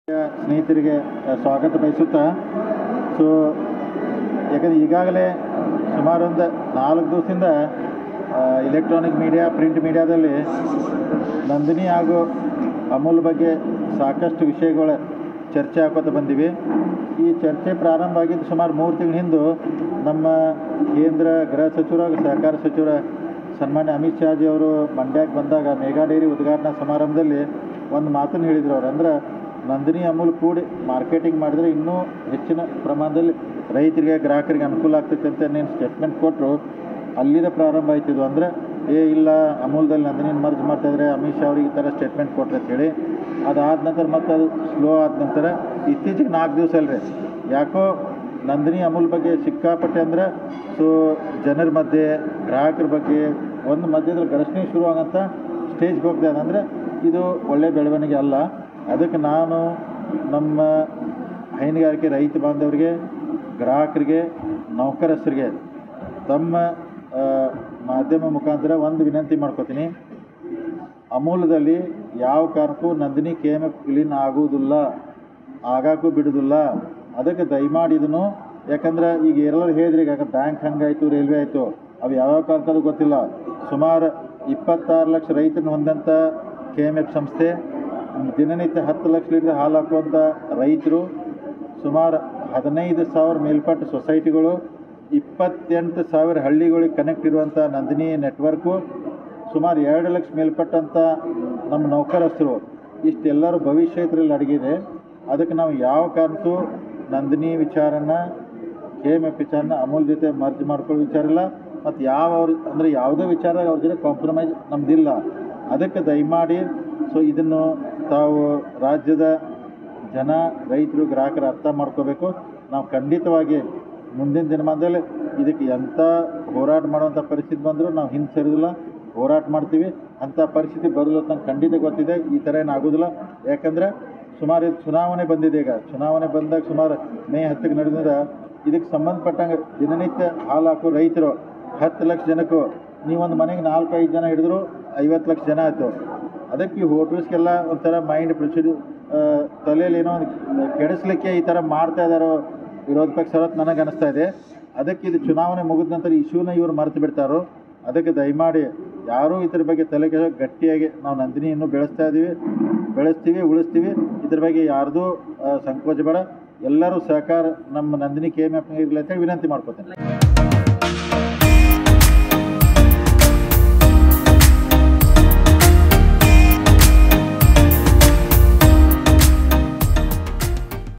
ಸ್ನೇಹಿತರಿಗೆ ಆ, ಸ್ವಾಗತ ಬಯಸುತ್ತಾ ಸೊ ಯಾಕಂದರೆ ಈಗಾಗಲೇ ಸುಮಾರು ಒಂದು ನಾಲ್ಕು ದಿವಸದಿಂದ ಇಲೆಕ್ಟ್ರಾನಿಕ್ ಮೀಡಿಯಾ ಪ್ರಿಂಟ್ ಮೀಡಿಯಾದಲ್ಲಿ ನಂದಿನಿ ಹಾಗೂ ಅಮೂಲ್ ಬಗ್ಗೆ ಸಾಕಷ್ಟು ವಿಷಯಗಳ ಚರ್ಚೆ ಹಾಕೋತ ಬಂದಿವೆ ಈ ಚರ್ಚೆ ಪ್ರಾರಂಭ ಆಗಿದ್ದು ಸುಮಾರು ಮೂರು ತಿಂಗಳ ಹಿಂದೆ ನಮ್ಮ ಕೇಂದ್ರ ಗೃಹ ಸಚಿವರು ಹಾಗೂ ಸಹಕಾರ ಸಚಿವರ ಸನ್ಮಾನ್ಯ ಅಮಿತ್ ಶಾಜಿ ಅವರು ಮಂಡ್ಯಕ್ಕೆ ಬಂದಾಗ ಮೇಗಾ ಡೈರಿ ಉದ್ಘಾಟನಾ ಸಮಾರಂಭದಲ್ಲಿ ಒಂದು ಮಾತನ್ನು ಹೇಳಿದರು ಅವ್ರು ಅಂದ್ರೆ ನಂದಿನಿ ಅಮೂಲ್ ಕೂಡಿ ಮಾರ್ಕೆಟಿಂಗ್ ಮಾಡಿದರೆ ಇನ್ನೂ ಹೆಚ್ಚಿನ ಪ್ರಮಾಣದಲ್ಲಿ ರೈತರಿಗೆ ಗ್ರಾಹಕರಿಗೆ ಅನುಕೂಲ ಆಗ್ತೈತೆ ಅಂತ ನೀನು ಸ್ಟೇಟ್ಮೆಂಟ್ ಕೊಟ್ಟರು ಅಲ್ಲಿಂದ ಪ್ರಾರಂಭ ಆಯ್ತಿದ್ದು ಅಂದರೆ ಏ ಇಲ್ಲ ಅಮೂಲ್ದಲ್ಲಿ ನಂದಿನಿ ಮರ್ಜ್ ಮಾಡ್ತಾಯಿದ್ರೆ ಅಮಿತ್ ಶಾ ಅವ್ರಿಗೆ ಈ ಥರ ಸ್ಟೇಟ್ಮೆಂಟ್ ಕೊಟ್ರಿ ಅಂತೇಳಿ ಅದಾದ ನಂತರ ಮತ್ತೆ ಅದು ಸ್ಲೋ ಆದ ನಂತರ ಇತ್ತೀಚೆಗೆ ನಾಲ್ಕು ದಿವಸ ಅಲ್ರಿ ಯಾಕೋ ನಂದಿನಿ ಅಮೂಲ್ ಬಗ್ಗೆ ಸಿಕ್ಕಾಪಟ್ಟೆ ಅಂದ್ರೆ ಸೊ ಜನರ ಮಧ್ಯೆ ಗ್ರಾಹಕರ ಬಗ್ಗೆ ಒಂದು ಮಧ್ಯದಲ್ಲಿ ಘರ್ಷಣೆ ಶುರುವಾಗಂತ ಸ್ಟೇಜ್ಗೆ ಹೋಗ್ತಾ ಇದೆ ಅಂದರೆ ಇದು ಒಳ್ಳೆಯ ಬೆಳವಣಿಗೆ ಅಲ್ಲ ಅದಕ್ಕೆ ನಾನು ನಮ್ಮ ಹೈನುಗಾರಿಕೆ ರೈತ ಬಾಂಧವರಿಗೆ ಗ್ರಾಹಕರಿಗೆ ನೌಕರಸ್ಥರಿಗೆ ತಮ್ಮ ಆ, ಮಾಧ್ಯಮ ಮುಖಾಂತರ ಒಂದು ವಿನಂತಿ ಮಾಡ್ಕೋತೀನಿ ಅಮೂಲದಲ್ಲಿ ಯಾವ ಕಾರಣಕ್ಕೂ Nandini K M F clean ಆಗುವುದಿಲ್ಲ ಆಗಾಕ್ಕೂ ಬಿಡುವುದಿಲ್ಲ ಅದಕ್ಕೆ ದಯಮಾಡಿ ಇದನ್ನು ಯಾಕಂದ್ರೆ ಈಗ ಎಲ್ಲರೂ ಹೇಳಿದ್ರಿ ಈಗ ಬ್ಯಾಂಕ್ ಹಂಗಾಯಿತು ರೈಲ್ವೆ ಆಯಿತು ಅವು ಯಾವ್ಯಾವ ಕಾರಣಕ್ಕದು ಗೊತ್ತಿಲ್ಲ ಸುಮಾರು ಇಪ್ಪತ್ತಾರು ಲಕ್ಷ ರೈತರನ್ನು ಹೊಂದಂಥ ಕೆ ಎಮ್ ಎಫ್ ಸಂಸ್ಥೆ ದಿನನಿತ್ಯ ಹತ್ತು ಲಕ್ಷ ಲೀಟರ್ ಹಾಲು ಹಾಕುವಂಥ ರೈತರು ಸುಮಾರು ಹದಿನೈದು ಸಾವಿರ ಮೇಲ್ಪಟ್ಟ ಸೊಸೈಟಿಗಳು ಇಪ್ಪತ್ತೆಂಟು ಸಾವಿರ ಹಳ್ಳಿಗಳಿಗೆ ಕನೆಕ್ಟ್ ಇರುವಂಥ ನಂದಿನಿ ನೆಟ್ವರ್ಕು ಸುಮಾರು ಎರಡು ಲಕ್ಷ ಮೇಲ್ಪಟ್ಟಂಥ ನಮ್ಮ ನೌಕರಸ್ಥರು ಇಷ್ಟೆಲ್ಲರೂ ಭವಿಷ್ಯ ಇದರಲ್ಲಿ ಅಡಗಿದೆ ಅದಕ್ಕೆ ನಾವು ಯಾವ ಕಾರಣಕ್ಕೂ ನಂದಿನಿ ವಿಚಾರನ ಕೆ ಎಮ್ ಎಫ್ ವಿಚಾರನ ಅಮೂಲ್ ಜೊತೆ ಮರ್ಜ್ ಮಾಡ್ಕೊಳ್ಳೋ ವಿಚಾರ ಇಲ್ಲ ಮತ್ತು ಯಾವ ಅವ್ರ ಅಂದರೆ ಯಾವುದೇ ವಿಚಾರದಾಗ ಅವ್ರ ಜೊತೆ ಕಾಂಪ್ರಮೈಸ್ ನಮ್ದಿಲ್ಲ ಅದಕ್ಕೆ ದಯಮಾಡಿ ಸೊ ಇದನ್ನು ತಾವು ರಾಜ್ಯದ ಜನ ರೈತರು ಗ್ರಾಹಕರು ಅರ್ಥ ಮಾಡ್ಕೋಬೇಕು ನಾವು ಖಂಡಿತವಾಗಿ ಮುಂದಿನ ದಿನಮಾನದಲ್ಲಿ ಇದಕ್ಕೆ ಎಂಥ ಹೋರಾಟ ಮಾಡುವಂಥ ಪರಿಸ್ಥಿತಿ ಬಂದರೂ ನಾವು ಹಿಂದೆ ಸರಿದಿಲ್ಲ ಹೋರಾಟ ಮಾಡ್ತೀವಿ ಅಂಥ ಪರಿಸ್ಥಿತಿ ಬರಲು ಅಂತ ನಂಗೆ ಖಂಡಿತ ಗೊತ್ತಿದೆ ಈ ಥರ ಏನು ಆಗೋದಿಲ್ಲ ಯಾಕಂದರೆ ಸುಮಾರು ಇದು ಚುನಾವಣೆ ಬಂದಿದೆ ಈಗ ಚುನಾವಣೆ ಬಂದಾಗ ಸುಮಾರು ಮೇ ಹತ್ತಕ್ಕೆ ನಡೆದಿದ ಇದಕ್ಕೆ ಸಂಬಂಧಪಟ್ಟಂಗೆ ದಿನನಿತ್ಯ ಹಾಲು ಹಾಕೋ ರೈತರು ಹತ್ತು ಲಕ್ಷ ಜನಕ್ಕೂ ನೀವೊಂದು ಮನೆಗೆ ನಾಲ್ಕು ಐದು ಜನ ಹಿಡಿದ್ರು ಐವತ್ತು ಲಕ್ಷ ಜನ ಆಯಿತು ಅದಕ್ಕೆ ಈ ಹೋಟ್ಲ್ಸ್ಗೆಲ್ಲ ಒಂಥರ ಮೈಂಡ್ ಪ್ರೊಸೀಡ್ಯೂರ್ ತಲೆಯಲ್ಲಿ ಏನೋ ಒಂದು ಕೆಡಿಸ್ಲಿಕ್ಕೆ ಈ ಥರ ಮಾಡ್ತಾ ಇದ್ದಾರೋ ವಿರೋಧ ಪಕ್ಷ ಅಂತ ನನಗೆ ಅನಿಸ್ತಾ ಇದೆ ಅದಕ್ಕೆ ಇದು ಚುನಾವಣೆ ಮುಗಿದ ನಂತರ ಇಶ್ಯೂನ ಇವರು ಮರೆತು ಬಿಡ್ತಾರೋ ಅದಕ್ಕೆ ದಯಮಾಡಿ ಯಾರೂ ಇದ್ರ ಬಗ್ಗೆ ತಲೆ ಕೆಳ ಗಟ್ಟಿಯಾಗಿ ನಾವು ನಂದಿನಿ ಇನ್ನೂ ಬೆಳೆಸ್ತಾ ಇದ್ದೀವಿ ಬೆಳೆಸ್ತೀವಿ ಉಳಿಸ್ತೀವಿ ಇದ್ರ ಬಗ್ಗೆ ಯಾರ್ದೂ ಆ, ಸಂಕೋಚ ಬೇಡ ಎಲ್ಲರೂ ಸಹಕಾರ ನಮ್ಮ ನಂದಿನಿ ಕೆ ಎಮ್ ಎಫ್ ಇರಲಿ ಅಂತೇಳಿ ವಿನಂತಿ ಮಾಡ್ಕೋತೇನೆ